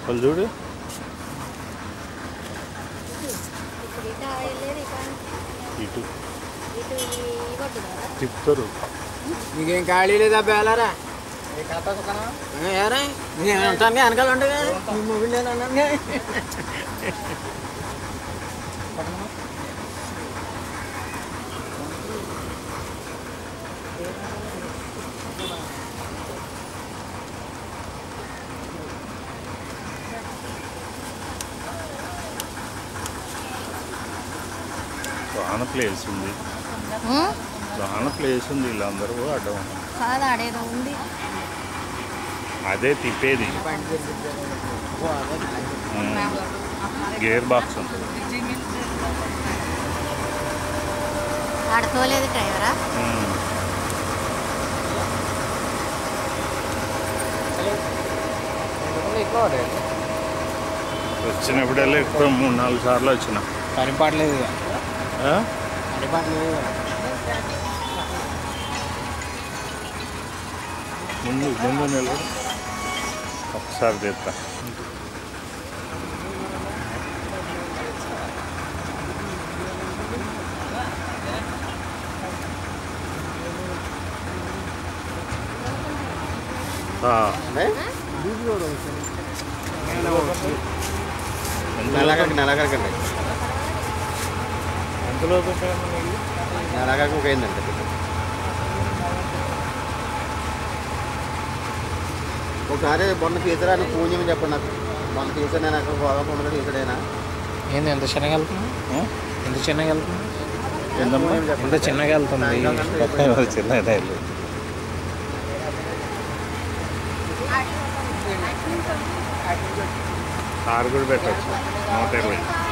వాళ్ళు చూడు ఇప్పుడు ఇటు వెళ్ళేది ఇక్కడ ఇటు ఇటు ఈ కొట్టు కదా తిప్పుతారు నీకేం ఖాళీ లేదా బేలారా ఏరా నేను ఉంటాను వెనకాల ఉండగా నీ మొగుడు నేను అన్నాను చాలా ప్లేస్ ఉంది చాలా ప్లేస్ ఉంది వీళ్ళందరూ అడ్డం కాదు ఆడేదో ఉంది అదే తిప్పేది గేర్ బాక్స్ ఉంటుంది ఆడుకోలేదు డ్రైవరా ఉమ్. వచ్చినప్పుడల్లా ఎక్కువ మూడు నాలుగు సార్లు వచ్చిన పని పాటలేదు ఆ? పని పాటలేదు ముందు ముందు నిలబడి ఒకసారి తెస్తా ఆ, ఎంత నెలకరికి నెలకరికి అండి ఎంతలో పెట్టాను నీళ్ళు? నెలకరికి ఒక అయిందండి ఒకసారి మొన్న తీసారా అని ఫోన్ చేయమని చెప్పండి నాకు మొన్న తీసాను నేను అక్కడ గోదా పొందడం తీసాడైనా ఏంది ఎంత చిన్నగా వెళ్తుంది ఆ? ఎంత చిన్నగా వెళ్తుంది ఏందమ్మా? ఎంత చిన్నగా వెళ్తుంది చిన్న రైలు కారు కూడా పెట్టచ్చు నూట ఇరవై